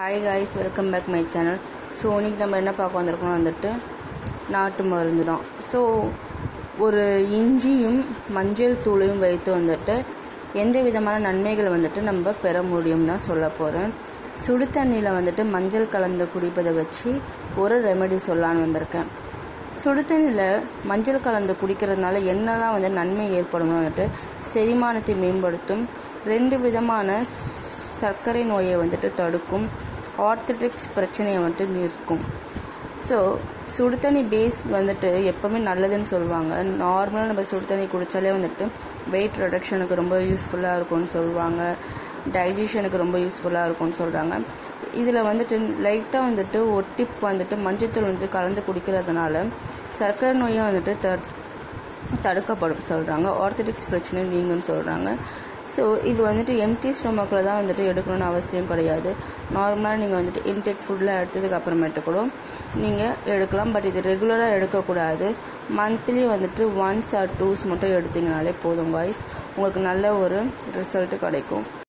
hi guys welcome back my channel so இன்னைக்கு நம்ம என்ன பார்க்க வந்திருக்கோம் வந்துட்டு நாட்டு மருந்து தான் ஸோ ஒரு இஞ்சியும் மஞ்சள் தூளையும் வைத்து வந்துட்டு எந்த விதமான நன்மைகளை வந்துட்டு நம்ம பெற முடியும் தான் சொல்ல போகிறேன் சுடு தண்ணியில் வந்துட்டு மஞ்சள் கலந்து குடிப்பதை வச்சு ஒரு ரெமெடி சொல்லலான்னு வந்திருக்கேன் சுடு தண்ணியில் மஞ்சள் கலந்து குடிக்கிறதுனால என்னெல்லாம் வந்து நன்மை ஏற்படும் வந்துட்டு செரிமானத்தை மேம்படுத்தும் ரெண்டு விதமான சர்க்கரை நோயை வந்துட்டு தடுக்கும் ஆர்த்தடிக்ஸ் பிரச்சனையை வந்துட்டு நிற்கும் ஸோ சுடு தண்ணி பேஸ் வந்துட்டு எப்போவுமே நல்லதுன்னு சொல்லுவாங்க நார்மலாக நம்ம சுடு தண்ணி குடித்தாலே வந்துட்டு வெயிட் ரிடக்ஷனுக்கு ரொம்ப யூஸ்ஃபுல்லாக இருக்கும்னு சொல்லுவாங்க டைஜஷனுக்கு ரொம்ப யூஸ்ஃபுல்லாக இருக்கும்னு சொல்கிறாங்க இதில் வந்துட்டு லைட்டாக வந்துட்டு ஒரு டிப் வந்துட்டு மஞ்சத்தூள் வந்துட்டு கலந்து குடிக்கிறதுனால சர்க்கரை நோயை வந்துட்டு தடு தடுக்கப்படும் சொல்கிறாங்க ஆர்த்தடிக்ஸ் பிரச்சனை நீங்குன்னு சொல்கிறாங்க ஸோ இது வந்துட்டு எம்டி ஸ்டொமக்கில் தான் வந்துட்டு எடுக்கணும்னு அவசியம் கிடையாது நார்மலாக நீங்கள் வந்துட்டு இன்டேக் ஃபுட்டில் எடுத்ததுக்கு அப்புறமேட்டு கூட நீங்கள் எடுக்கலாம் பட் இது ரெகுலராக எடுக்கக்கூடாது மந்த்லி வந்துட்டு ஒன்ஸ் ஆர் டூஸ் மட்டும் எடுத்தீங்கனாலே போதும் வாய்ஸ் உங்களுக்கு நல்ல ஒரு ரிசல்ட் கிடைக்கும்